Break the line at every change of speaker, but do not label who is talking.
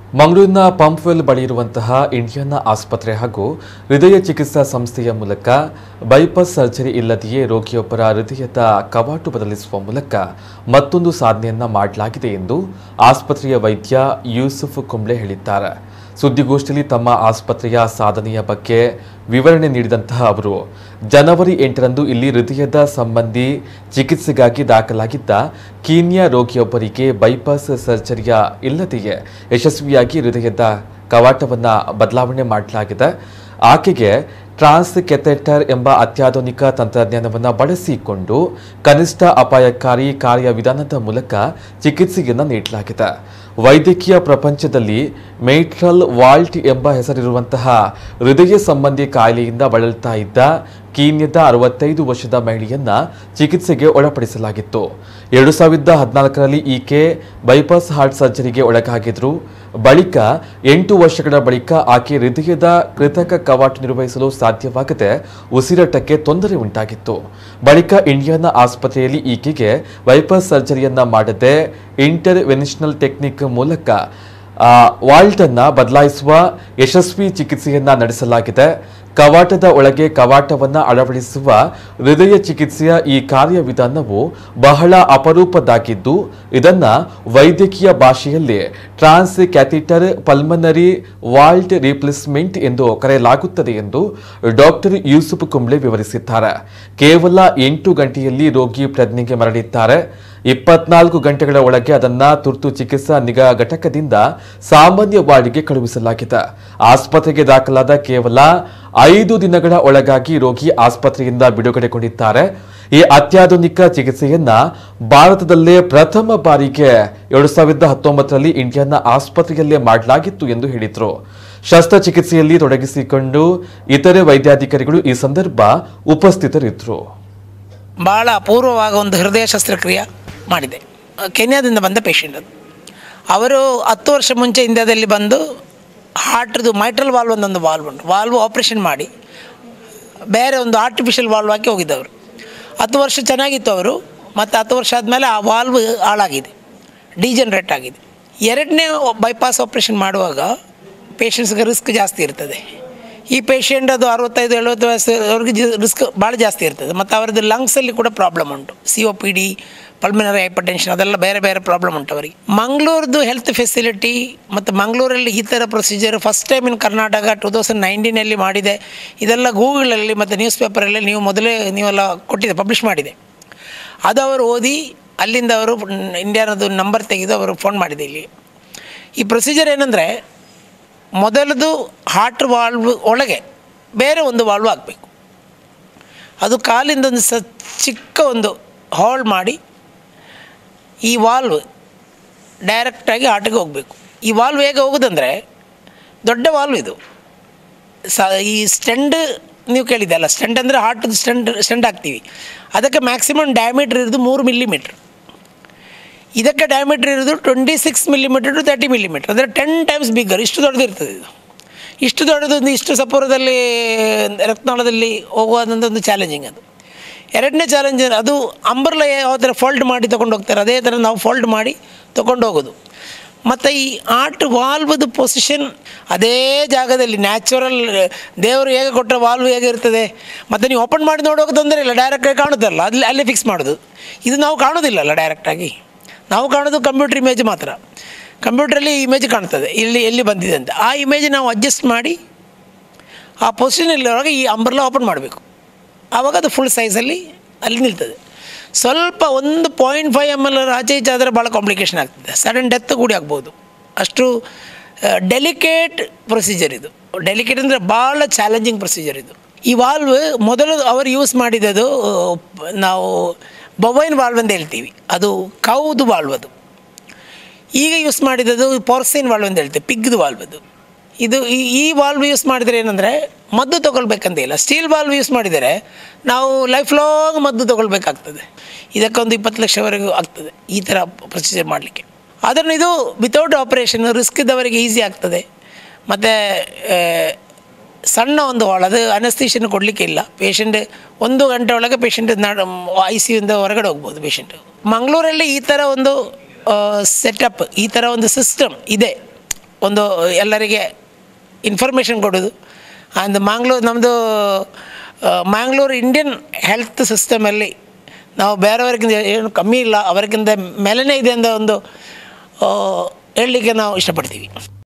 ಮಂಗಳೂರಿನ ಪಂಪ್ವೆಲ್ ಬಳಿ ಇರುವಂತಹ ಇಂಡಿಯನ್ ಆಸ್ಪತ್ರೆ ಹಾಗೂ ಹೃದಯ ಚಿಕಿತ್ಸಾ ಸಂಸ್ಥೆಯ ಮೂಲಕ ಬೈಪಾಸ್ ಸರ್ಜರಿ ಇಲ್ಲದೆಯೇ ರೋಗಿಯೊಬ್ಬರ ಹೃದಯದ ಕವಾಟು ಬದಲಿಸುವ ಮೂಲಕ ಮತ್ತೊಂದು ಸಾಧನೆಯನ್ನ ಮಾಡಲಾಗಿದೆ ಎಂದು ಆಸ್ಪತ್ರೆಯ ವೈದ್ಯ ಯೂಸುಫ್ ಕುಂಬ್ಳೆ ಹೇಳಿದ್ದಾರೆ ಸುದ್ದಿಗೋಷ್ಠಿಯಲ್ಲಿ ತಮ್ಮ ಆಸ್ಪತ್ರೆಯ ಸಾಧನೆಯ ಬಗ್ಗೆ ವಿವರಣೆ ನೀಡಿದಂತಹ ಅವರು ಜನವರಿ ಎಂಟರಂದು ಇಲ್ಲಿ ಹೃದಯದ ಸಂಬಂಧಿ ಚಿಕಿತ್ಸೆಗಾಗಿ ದಾಖಲಾಗಿದ್ದ ಕೀನ್ಯಾ ರೋಗಿಯೊಬ್ಬರಿಗೆ ಬೈಪಾಸ್ ಸರ್ಜರಿಯ ಇಲ್ಲದೆಯೇ ಯಶಸ್ವಿಯಾಗಿ ಹೃದಯದ ಕವಾಟವನ್ನು ಬದಲಾವಣೆ ಮಾಡಲಾಗಿದೆ ಆಕೆಗೆ ಟ್ರಾನ್ಸ್ ಕೆಥೆಟರ್ ಎಂಬ ಅತ್ಯಾಧುನಿಕ ತಂತ್ರಜ್ಞಾನವನ್ನು ಬಳಸಿಕೊಂಡು ಕನಿಷ್ಠ ಅಪಾಯಕಾರಿ ಕಾರ್ಯವಿಧಾನದ ಮೂಲಕ ಚಿಕಿತ್ಸೆಯನ್ನು ನೀಡಲಾಗಿದೆ ವೈದ್ಯಕೀಯ ಪ್ರಪಂಚದಲ್ಲಿ ಮೇಟ್ರಲ್ ವಾಲ್ಟ್ ಎಂಬ ಹೆಸರಿರುವಂತಹ ಹೃದಯ ಸಂಬಂಧಿ ಕಾಯಿಲೆಯಿಂದ ಬಳಲ್ತಾ ಇದ್ದ ಕೀನ್ಯದ ಅರವತ್ತೈದು ವರ್ಷದ ಮಹಿಳೆಯನ್ನ ಚಿಕಿತ್ಸೆಗೆ ಒಳಪಡಿಸಲಾಗಿತ್ತು ಎರಡು ಸಾವಿರದ ಹದಿನಾಲ್ಕರಲ್ಲಿ ಈಕೆ ಬೈಪಾಸ್ ಹಾರ್ಟ್ ಸರ್ಜರಿಗೆ ಒಳಗಾಗಿದ್ರು ಬಳಿಕ ಎಂಟು ವರ್ಷಗಳ ಬಳಿಕ ಆಕೆ ಹೃದಯದ ಕೃತಕ ಕವಾಟು ನಿರ್ವಹಿಸಲು ಸಾಧ್ಯವಾಗದೆ ಉಸಿರಾಟಕ್ಕೆ ತೊಂದರೆ ಉಂಟಾಗಿತ್ತು ಬಳಿಕ ಇಂಡಿಯಾನ ಆಸ್ಪತ್ರೆಯಲ್ಲಿ ಈಕೆಗೆ ಬೈಪಾಸ್ ಸರ್ಜರಿಯನ್ನ ಮಾಡದೆ ಇಂಟರ್ವೆನ್ಷನಲ್ ಟೆಕ್ನಿಕ್ ಮೂಲಕ ಆ, ವಾಲ್ಟನ್ನ ಬದಲಾಯಿಸುವ ಯಶಸ್ವಿ ಚಿಕಿತ್ಸೆಯನ್ನ ನಡೆಸಲಾಗಿದೆ ಕವಾಟದ ಒಳಗೆ ಕವಾಟವನ್ನ ಅಳವಡಿಸುವ ಹೃದಯ ಚಿಕಿತ್ಸೆಯ ಈ ಕಾರ್ಯವಿಧಾನವು ಬಹಳ ಅಪರೂಪದ್ದಾಗಿದ್ದು ಇದನ್ನ ವೈದ್ಯಕೀಯ ಭಾಷೆಯಲ್ಲಿ transcatheter pulmonary valve replacement ಎಂದು ಕರೆಯಲಾಗುತ್ತದೆ ಎಂದು ಡಾಕ್ಟರ್ ಯೂಸುಫ್ ಕುಂಬ್ಳೆ ವಿವರಿಸಿದ್ದಾರೆ ಕೇವಲ ಎಂಟು ಗಂಟೆಯಲ್ಲಿ ರೋಗಿ ಪ್ರಜ್ಞೆಗೆ ಮರಳಿದ್ದಾರೆ ಇಪ್ಪತ್ನಾಲ್ಕು ಗಂಟೆಗಳ ಒಳಗೆ ಅದನ್ನ ತುರ್ತು ಚಿಕಿತ್ಸಾ ನಿಗಾ ಘಟಕದಿಂದ ಸಾಮಾನ್ಯ ವಾರ್ಡ್ಗೆ ಕಳುಹಿಸಲಾಗಿದೆ ಆಸ್ಪತ್ರೆಗೆ ದಾಖಲಾದ ಕೇವಲ ಐದು ದಿನಗಳ ಒಳಗಾಗಿ ರೋಗಿ ಆಸ್ಪತ್ರೆಯಿಂದ ಬಿಡುಗಡೆಗೊಂಡಿದ್ದಾರೆ ಈ ಅತ್ಯಾಧುನಿಕ ಚಿಕಿತ್ಸೆಯನ್ನ ಭಾರತದಲ್ಲೇ ಪ್ರಥಮ ಬಾರಿಗೆ ಎರಡು ಸಾವಿರದ ಹತ್ತೊಂಬತ್ತರಲ್ಲಿ ಇಂಡಿಯಾನ ಆಸ್ಪತ್ರೆಯಲ್ಲೇ ಮಾಡಲಾಗಿತ್ತು ಎಂದು ಹೇಳಿದ್ರು ಶಸ್ತ್ರಚಿಕಿತ್ಸೆಯಲ್ಲಿ ತೊಡಗಿಸಿಕೊಂಡು ಇತರೆ ವೈದ್ಯಾಧಿಕಾರಿಗಳು ಈ ಸಂದರ್ಭ ಉಪಸ್ಥಿತರಿದ್ದರು
ಭಾಳ ಅಪೂರ್ವವಾದ ಒಂದು ಹೃದಯ ಶಸ್ತ್ರಕ್ರಿಯೆ ಮಾಡಿದೆ ಕೆನ್ಯಾದಿಂದ ಬಂದ ಪೇಷಂಟ್ ಅದು ಅವರು ಹತ್ತು ವರ್ಷ ಮುಂಚೆ ಇಂಡಿಯಾದಲ್ಲಿ ಬಂದು ಹಾರ್ಟ್ದು ಮೈಟ್ರಲ್ ವಾಲ್ವ್ ಒಂದೊಂದು ವಾಲ್ವ್ ಉಂಟು ವಾಲ್ವ್ ಆಪ್ರೇಷನ್ ಮಾಡಿ ಬೇರೆ ಒಂದು ಆರ್ಟಿಫಿಷಿಯಲ್ ವಾಲ್ವ್ ಹಾಕಿ ಹೋಗಿದ್ದವರು ಹತ್ತು ವರ್ಷ ಚೆನ್ನಾಗಿತ್ತು ಅವರು ಮತ್ತು ಹತ್ತು ವರ್ಷ ಆದಮೇಲೆ ಆ ವಾಲ್ವ್ ಹಾಳಾಗಿದೆ ಡಿಜನ್ರೇಟ್ ಆಗಿದೆ ಎರಡನೇ ಬೈಪಾಸ್ ಆಪ್ರೇಷನ್ ಮಾಡುವಾಗ ಪೇಷಂಟ್ಸ್ಗೆ ರಿಸ್ಕ್ ಜಾಸ್ತಿ ಇರ್ತದೆ ಈ ಪೇಷಂಟ್ ಅದು ಅರವತ್ತೈದು ಎಳುವತ್ತು ವಯಸ್ಸವ್ರಿಗೆ ರಿಸ್ಕ್ ಭಾಳ ಜಾಸ್ತಿ ಇರ್ತದೆ ಮತ್ತು ಅವರದ್ದು ಲಂಗ್ಸಲ್ಲಿ ಕೂಡ ಪ್ರಾಬ್ಲಮ್ ಉಂಟು C O P D pulmonary hypertension ಅದೆಲ್ಲ ಬೇರೆ ಬೇರೆ ಪ್ರಾಬ್ಲಮ್ ಉಂಟು ಅವರಿಗೆ ಮಂಗಳೂರದು ಹೆಲ್ತ್ ಫೆಸಿಲಿಟಿ ಮತ್ತು ಮಂಗಳೂರಲ್ಲಿ ಈ ಥರ procedure first time in Karnataka two thousand ನೈನ್ಟೀನಲ್ಲಿ ಮಾಡಿದೆ ಇದೆಲ್ಲ ಗೂಗಲಲ್ಲಿ ಮತ್ತು ನ್ಯೂಸ್ ಪೇಪರಲ್ಲಿ ನೀವು ಮೊದಲೇ ನೀವೆಲ್ಲ ಕೊಟ್ಟಿದೆ ಪಬ್ಲಿಷ್ ಮಾಡಿದೆ ಅದು ಅವರು ಓದಿ ಅಲ್ಲಿಂದ ಅವರು ಇಂಡಿಯಾನದು ನಂಬರ್ ತೆಗೆದು ಅವರು ಫೋನ್ ಮಾಡಿದೆ ಇಲ್ಲಿ ಈ ಪ್ರೊಸೀಜರ್ ಏನಂದರೆ ಮೊದಲದು ಹಾರ್ಟ್ ವಾಲ್ವ್ ಒಳಗೆ ಬೇರೆ ಒಂದು ವಾಲ್ವ್ ಹಾಕಬೇಕು ಅದು ಕಾಲಿಂದ ಒಂದು ಸ ಚಿಕ್ಕ ಒಂದು ಹೋಲ್ ಮಾಡಿ ಈ ವಾಲ್ವ್ ಡೈರೆಕ್ಟಾಗಿ ಹಾರ್ಟಿಗೆ ಹೋಗಬೇಕು ಈ ವಾಲ್ವ್ ಹೇಗೆ ಹೋಗೋದಂದರೆ ದೊಡ್ಡ ವಾಲ್ವ್ ಇದು ಸ ಈ ಸ್ಟೆಂಡ್ ನೀವು ಕೇಳಿದೆ ಅಲ್ಲ ಸ್ಟೆಂಡ್ ಅಂದರೆ ಹಾರ್ಟ್ ಸ್ಟೆಂಡ್ ಸ್ಟೆಂಡ್ ಹಾಕ್ತೀವಿ ಅದಕ್ಕೆ ಮ್ಯಾಕ್ಸಿಮಮ್ ಡಯಾಮೀಟ್ರ್ ಇರೋದು ಮೂರು ಮಿಲಿಮೀಟ್ರ್ ಇದಕ್ಕೆ ಡಯಾಮೀಟ್ರ್ ಇರೋದು twenty six millimetre to thirty millimetre ಅಂದರೆ ಟೆನ್ ಟೈಮ್ಸ್ ಬಿಗ್ಗರ್ ಇಷ್ಟು ದೊಡ್ಡದಿರ್ತದೆ ಇದು ಇಷ್ಟು ದೊಡ್ಡದು ಒಂದು ಇಷ್ಟು ಸಪೂರದಲ್ಲಿ ರಕ್ತನಾಳದಲ್ಲಿ ಹೋಗುವಂಥ ಒಂದು ಚಾಲೆಂಜಿಂಗ್ ಅದು ಎರಡನೇ ಚಾಲೆಂಜ್ ಅದು ಅಂಬರ್ಲ ಯಾವ ಥರ ಫೋಲ್ಡ್ ಮಾಡಿ ತೊಗೊಂಡು ಹೋಗ್ತಾರೆ ಅದೇ ಥರ ನಾವು ಫೋಲ್ಡ್ ಮಾಡಿ ತೊಗೊಂಡು ಹೋಗೋದು ಮತ್ತು ಈ ಆರ್ಟ್ ವಾಲ್ವದು ಪೊಸಿಷನ್ ಅದೇ ಜಾಗದಲ್ಲಿ ನ್ಯಾಚುರಲ್ ದೇವರು ಹೇಗೆ ಕೊಟ್ಟ ವಾಲ್ವ್ ಹೇಗೆ ಇರ್ತದೆ ಮತ್ತು ನೀವು ಓಪನ್ ಮಾಡಿ ನೋಡುವಾಗ ತೊಂದರೆ ಇಲ್ಲ ಡೈರೆಕ್ಟಾಗಿ ಕಾಣುತ್ತಲ್ಲ ಅಲ್ಲಿ ಅಲ್ಲೇ ಫಿಕ್ಸ್ ಮಾಡೋದು ಇದು ನಾವು ಕಾಣೋದಿಲ್ಲಲ್ಲ ಡೈರೆಕ್ಟಾಗಿ ನಾವು ಕಾಣೋದು ಕಂಪ್ಯೂಟರ್ ಇಮೇಜ್ ಮಾತ್ರ ಕಂಪ್ಯೂಟ್ರಲ್ಲಿ ಇಮೇಜ್ ಕಾಣ್ತದೆ ಇಲ್ಲಿ ಎಲ್ಲಿ ಬಂದಿದೆ ಅಂತ ಆ ಇಮೇಜ್ ನಾವು ಅಡ್ಜಸ್ಟ್ ಮಾಡಿ ಆ ಪೊಸಿಷನಲ್ಲಿರುವಾಗ ಈ ಅಂಬ್ರೆಲ್ಲ ಓಪನ್ ಮಾಡಬೇಕು ಆವಾಗ ಅದು ಫುಲ್ ಸೈಜಲ್ಲಿ ಅಲ್ಲಿ ನಿಲ್ತದೆ ಸ್ವಲ್ಪ ಒಂದು ಪಾಯಿಂಟ್ ಫೈವ್ ಎಮ್ ಎಲ್ ಆಚೆ ಈಚೆ ಆದರೆ ಭಾಳ ಕಾಂಪ್ಲಿಕೇಶನ್ ಆಗ್ತದೆ ಸಡನ್ ಡೆತ್ ಕೂಡ ಆಗ್ಬೋದು ಅಷ್ಟು ಡೆಲಿಕೇಟ್ ಪ್ರೊಸೀಜರ್ ಇದು ಡೆಲಿಕೇಟ್ ಅಂದರೆ ಭಾಳ ಚಾಲೆಂಜಿಂಗ್ ಪ್ರೊಸೀಜರ್ ಇದು ಈ ವಾಲ್ವ್ ಮೊದಲು ಅವರು ಯೂಸ್ ಮಾಡಿದ್ದು ನಾವು ಬೊವೈನ್ ವಾಲ್ವ್ ಅಂತ ಹೇಳ್ತೀವಿ ಅದು ಕೌದು ವಾಲ್ವ್ ಅದು ಈಗ ಯೂಸ್ ಮಾಡಿದ್ದು ಪೋರ್ಸೈನ್ ವಾಲ್ವ್ ಅಂತ ಹೇಳ್ತೀವಿ ಪಿಗ್ದು ವಾಲ್ವ್ ಅದು ಇದು ಈ ಈ ವಾಲ್ವ್ ಯೂಸ್ ಮಾಡಿದರೆ ಏನಂದರೆ ಮದ್ದು ತೊಗೊಳ್ಬೇಕಂತ ಇಲ್ಲ ಸ್ಟೀಲ್ ವಾಲ್ವ್ ಯೂಸ್ ಮಾಡಿದರೆ ನಾವು ಲೈಫ್ ಲಾಂಗ್ ಮದ್ದು ತೊಗೊಳ್ಬೇಕಾಗ್ತದೆ ಇದಕ್ಕೊಂದು ಇಪ್ಪತ್ತು ಲಕ್ಷವರೆಗೂ ಆಗ್ತದೆ ಈ ಥರ ಪ್ರೊಸೀಜರ್ ಮಾಡಲಿಕ್ಕೆ ಅದನ್ನು ಇದು ವಿತೌಟ್ ಆಪ್ರೇಷನ್ ರಿಸ್ಕ್ ಇದ್ದವರಿಗೆ ಈಸಿ ಆಗ್ತದೆ ಮತ್ತು ಸಣ್ಣ ಒಂದು ಹಾಲ್ ಅದು ಅನಸ್ತೀಷನ್ ಕೊಡಲಿಕ್ಕೆ ಇಲ್ಲ ಪೇಷಂಟ್ ಒಂದು ಗಂಟೆ ಒಳಗೆ ಪೇಷಂಟ್ ಐ ಸಿ ಯುಯಿಂದ ಹೊರಗಡೆ ಹೋಗ್ಬೋದು ಪೇಷಂಟು ಮಂಗಳೂರಲ್ಲಿ ಈ ಥರ ಒಂದು ಸೆಟಪ್ ಈ ಥರ ಒಂದು ಸಿಸ್ಟಮ್ ಇದೆ ಒಂದು ಎಲ್ಲರಿಗೆ ಇನ್ಫಾರ್ಮೇಷನ್ ಕೊಡೋದು ಆ್ಯಂಡ್ ಮಂಗ್ಳೂರು ನಮ್ಮದು ಮ್ಯಾಂಗ್ಳೂರು ಇಂಡಿಯನ್ ಹೆಲ್ತ್ ಸಿಸ್ಟಮಲ್ಲಿ ನಾವು ಬೇರೆಯವರಿಗಿಂತ ಏನು ಕಮ್ಮಿ ಇಲ್ಲ ಅವರಿಗಿಂತ ಮೇಲೇ ಇದೆ ಅಂತ ಒಂದು ಆ, ಹೇಳಲಿಕ್ಕೆ ನಾವು ಇಷ್ಟಪಡ್ತೀವಿ